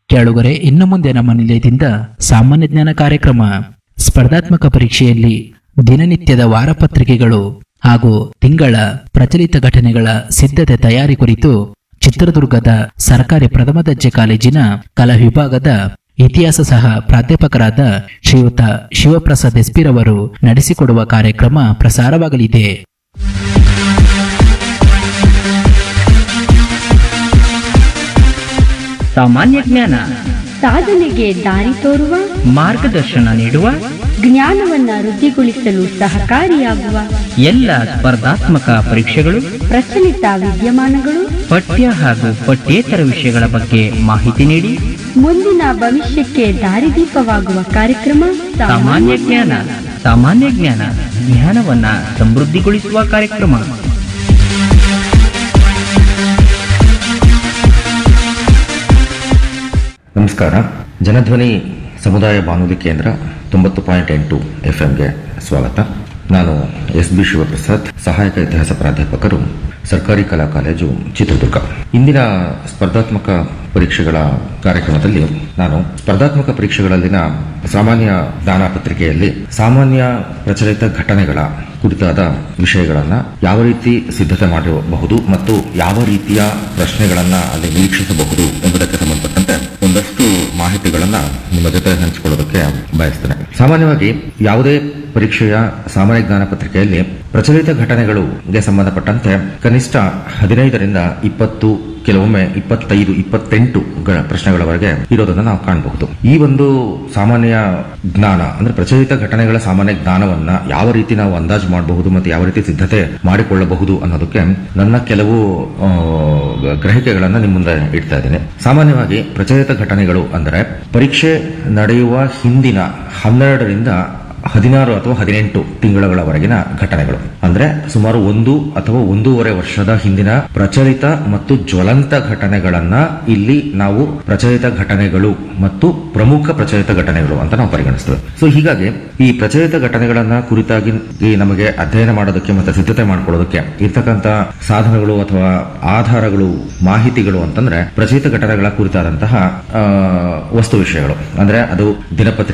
ಕೇಳುಗರೆ ಇನ್ನು ಮುಂದೆ ನಮ್ಮ ನಿಲಯದಿಂದ ಸಾಮಾನ್ಯ ಜ್ಞಾನ ಕಾರ್ಯಕ್ರಮ ಸ್ಪರ್ಧಾತ್ಮಕ ಪರೀಕ್ಷೆಯಲ್ಲಿ ದಿನನಿತ್ಯದ ವಾರಪತ್ರಿಕೆಗಳು ಹಾಗೂ ತಿಂಗಳ ಪ್ರಚಲಿತ ಘಟನೆಗಳ ಸಿದ್ಧತೆ ತಯಾರಿ ಕುರಿತು ಚಿತ್ರದುರ್ಗದ ಸರ್ಕಾರಿ ಪ್ರಥಮ ದರ್ಜೆ ಕಾಲೇಜಿನ ಕಲಾ ವಿಭಾಗದ ಇತಿಹಾಸ ಸಹ ಪ್ರಾಧ್ಯಾಪಕರಾದ ಶ್ರೀಯುತ ಶಿವಪ್ರಸಾದ್ ಎಸ್ಪಿರವರು ನಡೆಸಿಕೊಡುವ ಕಾರ್ಯಕ್ರಮ ಪ್ರಸಾರವಾಗಲಿದೆ ಸಾಮಾನ್ಯ ಜ್ಞಾನ ಸಾಧನೆಗೆ ದಾರಿ ತೋರುವ ಮಾರ್ಗದರ್ಶನ ನೀಡುವ ಜ್ಞಾನವನ್ನ ವೃದ್ಧಿಗೊಳಿಸಲು ಸಹಕಾರಿಯಾಗುವ ಎಲ್ಲ ಸ್ಪರ್ಧಾತ್ಮಕ ಪರೀಕ್ಷೆಗಳು ಪ್ರಚಲಿತ ವಿದ್ಯಮಾನಗಳು ಪಠ್ಯ ಹಾಗೂ ಪಠ್ಯೇತರ ವಿಷಯಗಳ ಬಗ್ಗೆ ಮಾಹಿತಿ ನೀಡಿ ಮುಂದಿನ ಭವಿಷ್ಯಕ್ಕೆ ದಾರಿದೀಪವಾಗುವ ಕಾರ್ಯಕ್ರಮ ಸಾಮಾನ್ಯ ಜ್ಞಾನ ಸಾಮಾನ್ಯ ಜ್ಞಾನ ಜ್ಞಾನವನ್ನ ಸಮೃದ್ಧಿಗೊಳಿಸುವ ಕಾರ್ಯಕ್ರಮ ನಮಸ್ಕಾರ ಜನಧ್ವನಿ ಸಮುದಾಯ ಬಾನುಲಿ ಕೇಂದ್ರ ತೊಂಬತ್ತು ಪಾಯಿಂಟ್ ಎಂಟು ಎಫ್ ಎಂಗೆ ಸ್ವಾಗತ ನಾನು ಎಸ್ ಬಿ ಶಿವಪ್ರಸಾದ್ ಸಹಾಯಕ ಇತಿಹಾಸ ಪ್ರಾಧ್ಯಾಪಕರು ಸರ್ಕಾರಿ ಕಲಾ ಕಾಲೇಜು ಚಿತ್ರದುರ್ಗ ಇಂದಿನ ಸ್ಪರ್ಧಾತ್ಮಕ ಪರೀಕ್ಷೆಗಳ ಕಾರ್ಯಕ್ರಮದಲ್ಲಿ ನಾನು ಸ್ಪರ್ಧಾತ್ಮಕ ಪರೀಕ್ಷೆಗಳಲ್ಲಿನ ಸಾಮಾನ್ಯ ಜ್ಞಾನ ಪತ್ರಿಕೆಯಲ್ಲಿ ಸಾಮಾನ್ಯ ಪ್ರಚಲಿತ ಘಟನೆಗಳ ಕುರಿತಾದ ವಿಷಯಗಳನ್ನ ಯಾವ ರೀತಿ ಸಿದ್ಧತೆ ಮಾಡಬಹುದು ಮತ್ತು ಯಾವ ರೀತಿಯ ಪ್ರಶ್ನೆಗಳನ್ನ ಅಲ್ಲಿ ನಿರೀಕ್ಷಿಸಬಹುದು ಎಂಬುದಕ್ಕೆ ಸಂಬಂಧಪಟ್ಟಂತೆ ಒಂದಷ್ಟು ಮಾಹಿತಿಗಳನ್ನ ನಿಮ್ಮ ಜೊತೆ ಹಂಚಿಕೊಳ್ಳೋದಕ್ಕೆ ಬಯಸ್ತೇನೆ ಸಾಮಾನ್ಯವಾಗಿ ಯಾವುದೇ ಪರೀಕ್ಷೆಯ ಸಾಮಾನ್ಯ ಜ್ಞಾನ ಪತ್ರಿಕೆಯಲ್ಲಿ ಪ್ರಚಲಿತ ಘಟನೆಗಳಿಗೆ ಸಂಬಂಧಪಟ್ಟಂತೆ ಕನಿಷ್ಠ ಹದಿನೈದರಿಂದ ಇಪ್ಪತ್ತು ಕೆಲವೊಮ್ಮೆ ಇಪ್ಪತ್ತೈದು ಇಪ್ಪತ್ತೆಂಟು ಗ- ಪ್ರಶ್ನೆಗಳವರೆಗೆ ಇರೋದನ್ನ ನಾವು ಕಾಣಬಹುದು ಈ ಒಂದು ಸಾಮಾನ್ಯ ಜ್ಞಾನ ಅಂದ್ರೆ ಪ್ರಚಲಿತ ಘಟನೆಗಳ ಸಾಮಾನ್ಯ ಜ್ಞಾನವನ್ನ ಯಾವ ರೀತಿ ನಾವು ಅಂದಾಜು ಮಾಡಬಹುದು ಮತ್ತು ಯಾವ ರೀತಿ ಸಿದ್ಧತೆ ಮಾಡಿಕೊಳ್ಳಬಹುದು ಅನ್ನೋದಕ್ಕೆ ನನ್ನ ಕೆಲವು ಆ, ಗ್ರಹಿಕೆಗಳನ್ನ ನಿಮ್ಮ ಮುಂದೆ ಇಡ್ತಾ ಇದ್ದೇನೆ ಸಾಮಾನ್ಯವಾಗಿ ಪ್ರಚಲಿತ ಘಟನೆಗಳು ಅಂದರೆ ಪರೀಕ್ಷೆ ನಡೆಯುವ ಹಿಂದಿನ ಹನ್ನೆರಡರಿಂದ ಹದಿನಾರು ಅಥವಾ ಹದಿನೆಂಟು ತಿಂಗಳವರೆಗಿನ ಘಟನೆಗಳು ಅಂದ್ರೆ ಸುಮಾರು ಒಂದು ಅಥವಾ ಒಂದೂವರೆ ವರ್ಷದ ಹಿಂದಿನ ಪ್ರಚಲಿತ ಮತ್ತು ಜ್ವಲಂತ ಘಟನೆಗಳನ್ನ ಇಲ್ಲಿ ನಾವು ಪ್ರಚಲಿತ ಘಟನೆಗಳು ಮತ್ತು ಪ್ರಮುಖ ಪ್ರಚಲಿತ ಘಟನೆಗಳು ಅಂತ ನಾವು ಪರಿಗಣಿಸ್ತೇವೆ ಸೊ ಹೀಗಾಗಿ ಈ ಪ್ರಚಲಿತ ಘಟನೆಗಳನ್ನ ಕುರಿತಾಗಿ ಈ ನಮಗೆ ಅಧ್ಯಯನ ಮಾಡೋದಕ್ಕೆ ಮತ್ತೆ ಸಿದ್ಧತೆ ಮಾಡ್ಕೊಳ್ಳೋದಕ್ಕೆ ಇರ್ತಕ್ಕಂಥ ಸಾಧನಗಳು ಅಥವಾ ಆಧಾರಗಳು ಮಾಹಿತಿಗಳು ಅಂತಂದ್ರೆ ಪ್ರಚಲಿತ ಘಟನೆಗಳ ಕುರಿತಾದಂತಹ ಆ, ವಸ್ತು ವಿಷಯಗಳು ಅಂದ್ರೆ ಅದು ದಿನಪತ್ರಿಕೆ